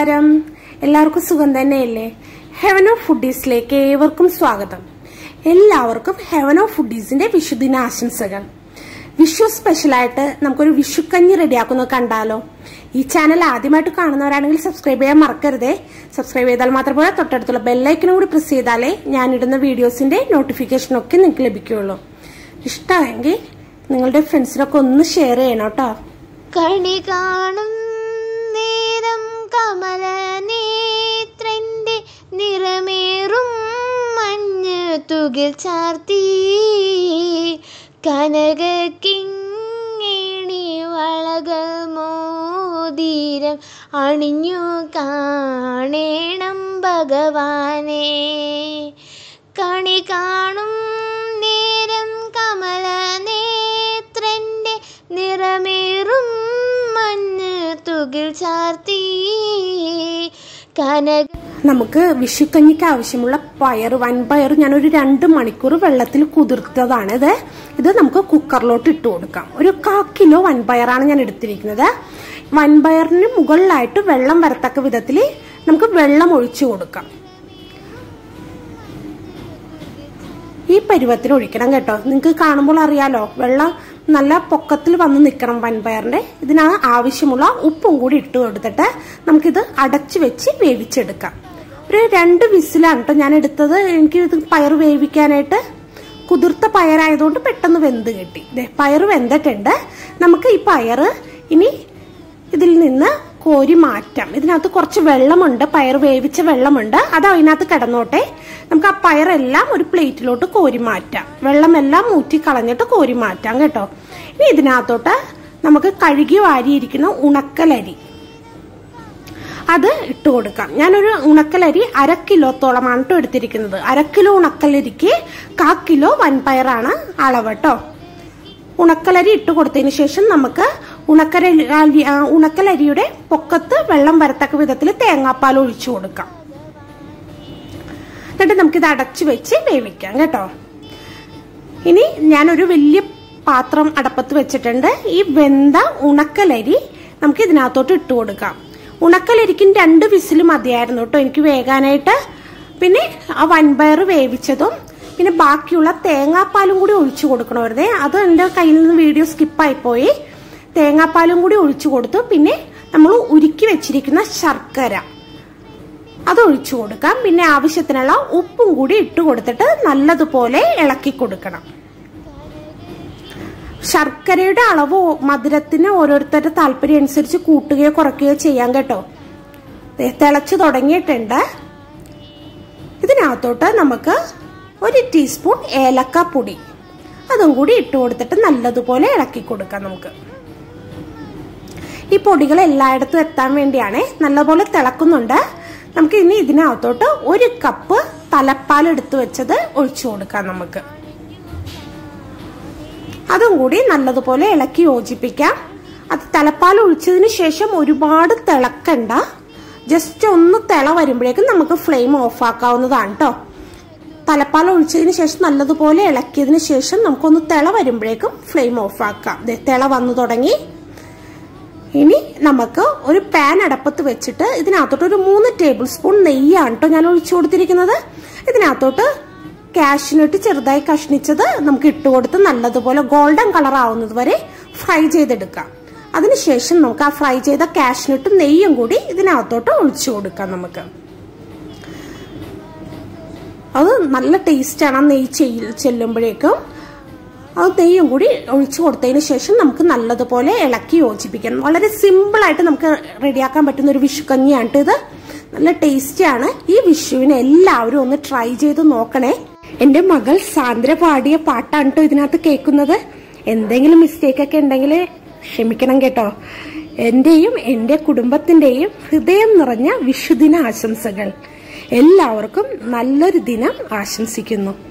നമസ്കാരം എല്ലാവർക്കും സുഖം തന്നെയല്ലേ ഹെവൻ ഓഫ് ഫുഡീസിലേക്ക് ഏവർക്കും സ്വാഗതം എല്ലാവർക്കും ഹെവൻ ഓഫ് ഫുഡീസിന്റെ വിഷുദിന ആശംസകൾ വിഷു സ്പെഷ്യലായിട്ട് നമുക്കൊരു വിഷുക്കഞ്ഞി റെഡിയാക്കുന്നത് കണ്ടാലോ ഈ ചാനൽ ആദ്യമായിട്ട് കാണുന്നവരാണെങ്കിൽ സബ്സ്ക്രൈബ് ചെയ്യാൻ മറക്കരുതേ സബ്സ്ക്രൈബ് ചെയ്താൽ മാത്രം പോരാ തൊട്ടടുത്തുള്ള ബെല്ലൈക്കനും കൂടി പ്രസ് ചെയ്താലേ ഞാനിടുന്ന വീഡിയോസിന്റെ നോട്ടിഫിക്കേഷനൊക്കെ നിങ്ങൾക്ക് ലഭിക്കുകയുള്ളൂ ഇഷ്ടമെങ്കിൽ നിങ്ങളുടെ ഫ്രണ്ട്സിനൊക്കെ ഒന്ന് ഷെയർ ചെയ്യണം കേട്ടോ കണി കാണും നേരം കമല നേത്രന്റെ നിറമേറും മഞ്ഞ് തുകിൽ ചാർത്തി കനക കിങ്ങിണി വളകൾ മോതിരം അണിഞ്ഞു കാണേണം ഭഗവാനെ കണി കാണും നേരം കമല നേത്രന്റെ നിറമേറും മഞ്ഞ് തുകിൽ ചാർത്തി കനക നമുക്ക് വിഷുക്കഞ്ഞിക്ക് ആവശ്യമുള്ള പയർ വൻപയർ ഞാനൊരു രണ്ട് മണിക്കൂർ വെള്ളത്തിൽ കുതിർത്തതാണ് ഇത് ഇത് നമുക്ക് കുക്കറിലോട്ട് ഇട്ട് കൊടുക്കാം ഒരു കാ കിലോ വൻപയറാണ് ഞാൻ എടുത്തിരിക്കുന്നത് വൻപയറിന് മുകളിലായിട്ട് വെള്ളം വരത്തക്ക വിധത്തിൽ നമുക്ക് വെള്ളം ഒഴിച്ചു കൊടുക്കാം ഈ പരുവത്തിൽ ഒഴിക്കണം കേട്ടോ നിങ്ങൾക്ക് കാണുമ്പോൾ അറിയാലോ വെള്ളം നല്ല പൊക്കത്തിൽ വന്ന് നിൽക്കണം വൻപയറിന്റെ ഇതിനാണ് ആവശ്യമുള്ള ഉപ്പും കൂടി ഇട്ട് കൊടുത്തിട്ട് നമുക്കിത് അടച്ചു വെച്ച് വേവിച്ചെടുക്കാം ഒരു രണ്ട് വിസിലാണ് കേട്ടോ ഞാൻ എടുത്തത് എനിക്ക് ഇത് പയർ വേവിക്കാനായിട്ട് കുതിർത്ത പയറായതുകൊണ്ട് പെട്ടെന്ന് വെന്ത് കിട്ടി ദേ പയർ വെന്തിട്ടുണ്ട് നമുക്ക് ഈ പയർ ഇനി ഇതിൽ നിന്ന് കോരി മാറ്റാം ഇതിനകത്ത് കുറച്ച് വെള്ളമുണ്ട് പയർ വേവിച്ച വെള്ളമുണ്ട് അത് അതിനകത്ത് കിടന്നോട്ടെ നമുക്ക് ആ പയറെല്ലാം ഒരു പ്ലേറ്റിലോട്ട് കോരി മാറ്റാം വെള്ളമെല്ലാം ഊറ്റി കളഞ്ഞിട്ട് കോരി മാറ്റാം കേട്ടോ ഇനി ഇതിനകത്തോട്ട് നമുക്ക് കഴുകി വാരിയിരിക്കുന്ന ഉണക്കലരി അത് ഇട്ട് കൊടുക്കാം ഞാനൊരു ഉണക്കലരി അര കിലോത്തോളമാണ് കേട്ടോ എടുത്തിരിക്കുന്നത് അര കിലോ ഉണക്കലരിക്ക് കാ കിലോ വൻപയറാണ് അളവ് കേട്ടോ ഉണക്കലരി ഇട്ട് കൊടുത്തതിന് ശേഷം നമുക്ക് ഉണക്കലരി ആ, ഉണക്കലരിയുടെ പൊക്കത്ത് വെള്ളം വരത്തക്ക വിധത്തിൽ തേങ്ങാപ്പാൽ ഒഴിച്ചു കൊടുക്കാം എന്നിട്ട് നമുക്കിത് അടച്ചു വെച്ച് വേവിക്കാം കേട്ടോ ഇനി ഞാനൊരു വലിയ പാത്രം അടപ്പത്ത് വെച്ചിട്ടുണ്ട് ഈ വെന്ത ഉണക്കലരി നമുക്ക് ഇതിനകത്തോട്ട് ഇട്ട് കൊടുക്കാം ഉണക്കലരിക്കും രണ്ട് വിസിൽ മതിയായിരുന്നു കേട്ടോ എനിക്ക് വേകാനായിട്ട് പിന്നെ ആ വൻപയർ വേവിച്ചതും പിന്നെ ബാക്കിയുള്ള തേങ്ങാപ്പാലും കൂടി ഒഴിച്ചു കൊടുക്കണമായിരുന്നേ അത് എൻ്റെ കയ്യിൽ നിന്ന് വീഡിയോ സ്കിപ്പായി പോയി തേങ്ങാപ്പാലും കൂടി ഒഴിച്ചു കൊടുത്തു പിന്നെ നമ്മൾ ഉരുക്കി വെച്ചിരിക്കുന്ന ശർക്കര അത് ഒഴിച്ചു കൊടുക്കാം പിന്നെ ആവശ്യത്തിനുള്ള ഉപ്പും കൂടി ഇട്ട് കൊടുത്തിട്ട് നല്ലതുപോലെ ഇളക്കി കൊടുക്കണം ശർക്കരയുടെ അളവ് മധുരത്തിന് ഓരോരുത്തരുടെ താല്പര്യം അനുസരിച്ച് കൂട്ടുകയോ കുറയ്ക്കുകയോ ചെയ്യാം കേട്ടോ ദേ തിളച്ചു തുടങ്ങിയിട്ടുണ്ട് ഇതിനകത്തോട്ട് നമുക്ക് ഒരു ടീസ്പൂൺ ഏലക്ക പൊടി അതും കൂടി ഇട്ട് കൊടുത്തിട്ട് നല്ലതുപോലെ ഇളക്കി കൊടുക്കാം നമുക്ക് ഈ പൊടികൾ എല്ലായിടത്തും എത്താൻ വേണ്ടിയാണ് നല്ലപോലെ തിളക്കുന്നുണ്ട് നമുക്ക് ഇനി ഇതിനകത്തോട്ട് ഒരു കപ്പ് തലപ്പാൽ എടുത്തു വെച്ചത് ഒഴിച്ചു കൊടുക്കാം നമുക്ക് അതും കൂടി നല്ലതുപോലെ ഇളക്കി യോജിപ്പിക്കാം അത് തലപ്പാൽ ഒഴിച്ചതിന് ശേഷം ഒരുപാട് തിളക്കണ്ട ജസ്റ്റ് ഒന്ന് തിള വരുമ്പോഴേക്കും നമുക്ക് ഫ്ലെയിം ഓഫ് ആക്കാവുന്നതാണ് കേട്ടോ തലപ്പാൽ ഒഴിച്ചതിന് ശേഷം നല്ലതുപോലെ ഇളക്കിയതിന് ശേഷം നമുക്കൊന്ന് തിള വരുമ്പോഴേക്കും ഫ്ലെയിം ഓഫ് ആക്കാം ദേ തിള വന്നു തുടങ്ങി ഇനി നമുക്ക് ഒരു പാൻ അടപ്പത്ത് വെച്ചിട്ട് ഇതിനകത്തോട്ട് ഒരു മൂന്ന് ടേബിൾ സ്പൂൺ നെയ്യാണ് കേട്ടോ ഞാൻ ഒഴിച്ചു കൊടുത്തിരിക്കുന്നത് ഇതിനകത്തോട്ട് കാഷ്നട്ട് ചെറുതായി കഷ്ണിച്ചത് നമുക്ക് ഇട്ട് കൊടുത്ത് നല്ലതുപോലെ ഗോൾഡൻ കളർ ആവുന്നത് വരെ ഫ്രൈ ചെയ്തെടുക്കാം അതിനുശേഷം നമുക്ക് ആ ഫ്രൈ ചെയ്ത കാഷ്നട്ടും നെയ്യും കൂടി ഇതിനകത്തോട്ട് ഒഴിച്ചു കൊടുക്കാം നമുക്ക് അത് നല്ല ടേസ്റ്റാണ് ആ നെയ്യ് ചെയ്യ ചെല്ലുമ്പോഴേക്കും അത് നെയ്യും കൂടി ഒഴിച്ചു കൊടുത്തതിന് ശേഷം നമുക്ക് നല്ലതുപോലെ ഇളക്കി യോജിപ്പിക്കണം വളരെ സിമ്പിളായിട്ട് നമുക്ക് റെഡിയാക്കാൻ പറ്റുന്ന ഒരു വിഷുക്കഞ്ഞിയാണ് ഇത് നല്ല ടേസ്റ്റിയാണ് ഈ വിഷുവിന് എല്ലാവരും ഒന്ന് ട്രൈ ചെയ്ത് നോക്കണേ എന്റെ മകൾ സാന്ദ്ര പാടിയ പാട്ടാണ് കേട്ടോ ഇതിനകത്ത് കേൾക്കുന്നത് എന്തെങ്കിലും മിസ്റ്റേക്ക് ഒക്കെ ഉണ്ടെങ്കിൽ ക്ഷമിക്കണം കേട്ടോ എന്റെയും എന്റെ കുടുംബത്തിന്റെയും ഹൃദയം നിറഞ്ഞ വിഷുദിന ആശംസകൾ എല്ലാവർക്കും നല്ലൊരു ദിനം ആശംസിക്കുന്നു